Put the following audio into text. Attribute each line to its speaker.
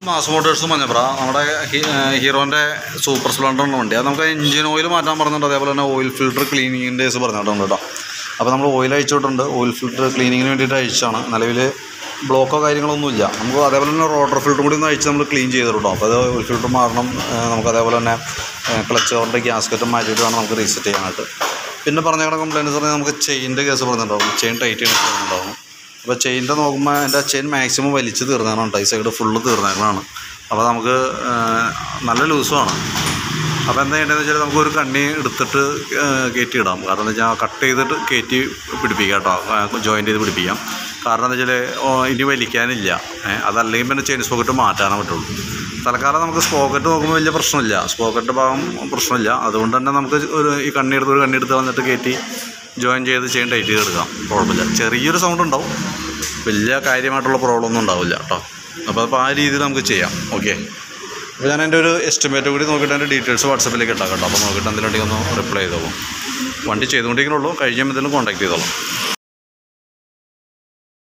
Speaker 1: mass Motors Manjapra നമ്മുടെ ഹി- ഏഹ് ഹീറോൻ്റെ സൂപ്പർ സ്പ്ലെൻഡർ എന്ന വണ്ടി അത് നമുക്ക് എഞ്ചിൻ ഓയിൽ മാറ്റാൻ പറഞ്ഞിട്ടുണ്ട് അതേപോലെ തന്നെ ഓയിൽ ഫിൽറ്റർ ക്ലീനിങ്ങിൻ്റെ കേസ് പറഞ്ഞിട്ടുണ്ട് കേട്ടോ അപ്പോൾ നമ്മൾ ഓയിൽ അയച്ചിട്ടുണ്ട് ഓയിൽ ഫിൽറ്റർ ക്ലീനിങ്ങിന് വേണ്ടിയിട്ട് അയച്ചാണ് നിലവിൽ ബ്ലോക്കോ കാര്യങ്ങളൊന്നുമില്ല നമുക്ക് അതേപോലെ തന്നെ റോട്ടർ ഫിൽറ്റർ കൂടി ഒന്ന് അയച്ച് നമ്മൾ ക്ലീൻ ചെയ്തിട്ടുണ്ടോ അപ്പോൾ അത് ഓയിൽ ഫിൽറ്റർ മാറണം ഏഹ് നമുക്ക് അതേപോലെ തന്നെ ക്ലച്ച് കവറിൻ്റെ ഗ്യാസ്കറ്റും മാറ്റിയിട്ട് വേണം നമുക്ക് റീസെറ്റ് ചെയ്യാനായിട്ട് പിന്നെ പറഞ്ഞ കംപ്ലയിൻറ്റ്സ് പറഞ്ഞാൽ നമുക്ക് ചെയിൻ്റെ കേസ് പറഞ്ഞിട്ടുണ്ടാവും ചെയിൻ ടൈറ്റ് ചെയ്യണം പറഞ്ഞിട്ടുണ്ടാവും അപ്പോൾ ചെയിൻ്റെ നോക്കുമ്പോൾ എൻ്റെ ചെയിൻ മാക്സിമം വലിച്ച് തീർന്നതാണ് കേട്ടോ ഈ സൈഡ് ഫുള്ള് തീർന്നേക്കണതാണ് അപ്പോൾ നമുക്ക് ഏഹ്, നല്ല ലൂസുമാണ് അപ്പോൾ എന്താ ചെയ്യേണ്ടതെന്ന് വെച്ചാൽ നമുക്ക് ഒരു കണ്ണി എടുത്തിട്ട് ഏഹ്, കയറ്റി ഇടാം കാരണം എന്താ വെച്ചാൽ കട്ട് ചെയ്തിട്ട് കയറ്റി പിടിപ്പിക്കാം കേട്ടോ ജോയിൻ്റ് ചെയ്ത് പിടിപ്പിക്കാം കാരണം എന്താ വെച്ചാൽ ഇനി വലിക്കാനില്ല ഏഹ്, അതല്ലെങ്കിൽ പിന്നെ ചെയിൻ സ്പോക്കറ്റ് മാറ്റാനേ പറ്റുള്ളൂ തൽക്കാലം നമുക്ക് സ്പോക്കറ്റ് നോക്കുമ്പോൾ വലിയ പ്രശ്നമില്ല സ്പോക്കറ്റ് ഭാഗം പ്രശ്നമില്ല അതുകൊണ്ട് തന്നെ നമുക്ക് ഒരു ഈ കണ്ണി എടുത്ത് ഒരു കണ്ണി എടുത്ത് വന്നിട്ട് കയറ്റി ജോയിൻ ചെയ്ത് ചെയിൻ ടൈറ്റ് ചെയ്ത് എടുക്കാം കുഴപ്പമില്ല ചെറിയൊരു സൗണ്ട് ഉണ്ടാവും വലിയ കാര്യമായിട്ടുള്ള പ്രോബ്ലം ഒന്നും ഉണ്ടാവില്ല കേട്ടോ അപ്പോൾ അപ്പോൾ ആ രീതിയിൽ നമുക്ക് ചെയ്യാം ഓക്കെ അപ്പോൾ ഞാൻ എൻ്റെ ഒരു എസ്റ്റിമേറ്റ് കൂടി നോക്കിയിട്ട് എൻ്റെ ഡീറ്റെയിൽസ് വാട്സപ്പിലേക്ക് ഇട്ടാം കേട്ടോ അപ്പോൾ നോക്കിയിട്ട് എന്തെങ്കിലും ഉണ്ടെങ്കിൽ ഒന്ന് റിപ്ലൈ ചെയ്തോളൂ വണ്ടി ചെയ്തുകൊണ്ടിരിക്കുന്നുള്ളൂ കഴിഞ്ഞ എന്തെങ്കിലും കോൺടാക്ട് ചെയ്തോളാം